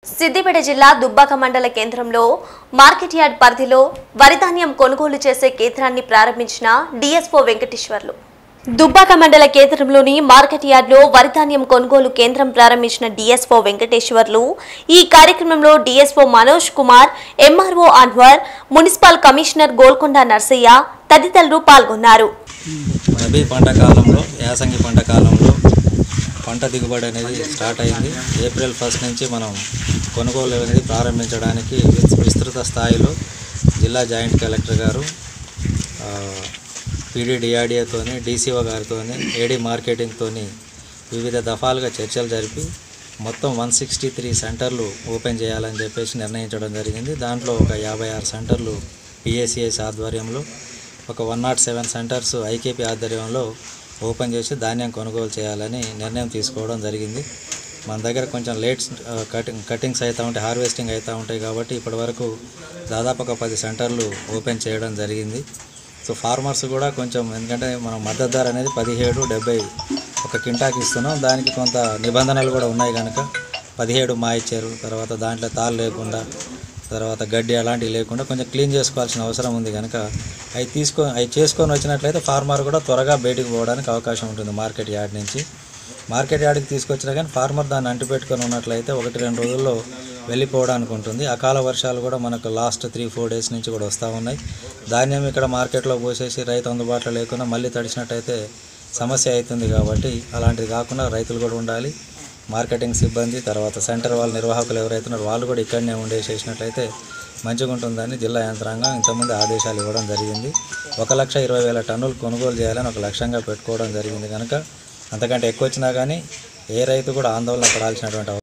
సిద్దిపేట జిల్లా దుబ్బాక మండల కేంద్రంలో మార్కెట్ యార్డ్ పరిధిలో వరి ధాన్యం కొనుగోలు చేసే కేంద్రాన్ని ప్రారంభించిన డిఎస్ఓ వెంకటేశ్వర్లు దుబ్బాక మండల కేంద్రంలోని మార్కెట్ యార్డ్లో వరి ధాన్యం కొనుగోలు కేంద్రం ప్రారంభించిన డిఎస్ఓ వెంకటేశ్వర్లు ఈ కార్యక్రమంలో DSO Manoj Kumar MRO Anwar municipal commissioner Golconda Narsaiah తదితరులు పాల్గొన్నారు రబీ పంట కాలంలో యాసంగి పంట కాలంలో పంట దిగుబడి అనేది స్టార్ట్ అయింది ఏప్రిల్ ఫస్ట్ నుంచి మనం కొనుగోలు అనేది ప్రారంభించడానికి విస్- విస్తృత స్థాయిలో జిల్లా జాయింట్ కలెక్టర్ గారు పీడీ డిఆర్డిఏతోని డీసీఓ గారితోని ఏడీ మార్కెటింగ్తోని వివిధ దఫాలుగా చర్చలు జరిపి మొత్తం వన్ సిక్స్టీ త్రీ సెంటర్లు ఓపెన్ చేయాలని చెప్పేసి నిర్ణయించడం జరిగింది దాంట్లో ఒక యాభై ఆరు సెంటర్లు పిఏసిఎస్ ఆధ్వర్యంలో ఒక one nought seven centres IKP ఆధ్వర్యంలో ఓపెన్ చేసి ధాన్యం కొనుగోలు చేయాలని నిర్ణయం తీసుకోవడం జరిగింది మన దగ్గర కొంచెం లేట్ కటింగ్ కటింగ్స్ అవుతూ ఉంటాయి హార్వెస్టింగ్ అవుతూ ఉంటాయి కాబట్టి ఇప్పటివరకు దాదాపు ఒక పది సెంటర్లు ఓపెన్ చేయడం జరిగింది సో ఫార్మర్స్ కూడా కొంచెం ఎందుకంటే మనం మద్దతు ధర అనేది పదిహేడు డెబ్బై ఒక కింటాకి ఇస్తున్నాం దానికి కొంత నిబంధనలు కూడా ఉన్నాయి కనుక పదిహేడు మా ఇచ్చారు తర్వాత దాంట్లో తాళ్ళు లేకుండా తర్వాత గడ్డి అలాంటివి లేకుండా కొంచెం క్లీన్ చేసుకోవాల్సిన అవసరం ఉంది కనుక అవి తీసుకో అవి చేసుకొని వచ్చినట్లయితే ఫార్మర్ కూడా త్వరగా బయటికి పోవడానికి అవకాశం ఉంటుంది మార్కెట్ యార్డ్ నుంచి మార్కెట్ యార్డ్కి తీసుకొచ్చినా కానీ ఫార్మర్ దాన్ని అంటిపెట్టుకొని ఉన్నట్లయితే ఒకటి రెండు రోజుల్లో వెళ్ళిపోవడానికి ఉంటుంది అకాల వర్షాలు కూడా మనకు లాస్ట్ త్రీ ఫోర్ డేస్ నుంచి కూడా వస్తూ ఉన్నాయి ధాన్యం ఇక్కడ మార్కెట్లో పోసేసి రైతు అందుబాటులో లేకుండా మళ్ళీ తడిచినట్టయితే సమస్య అవుతుంది కాబట్టి అలాంటిది కాకుండా రైతులు కూడా ఉండాలి మార్కెటింగ్ సిబ్బంది తర్వాత సెంటర్ వాళ్ళ నిర్వాహకులు ఎవరైతే ఉన్నారో వాళ్ళు కూడా ఇక్కడనే ఉండేసేసినట్లయితే మంచిగా ఉంటుందని జిల్లా యంత్రాంగం ఇంతకుముందు ఆదేశాలు ఇవ్వడం జరిగింది ఒక లక్ష ఇరవై వేల టన్నులు కొనుగోలు చేయాలని ఒక లక్ష్యంగా పెట్టుకోవడం జరిగింది కనుక అంతకంటే ఎక్కువ వచ్చినా కానీ ఏ రైతు కూడా ఆందోళన పడాల్సినటువంటి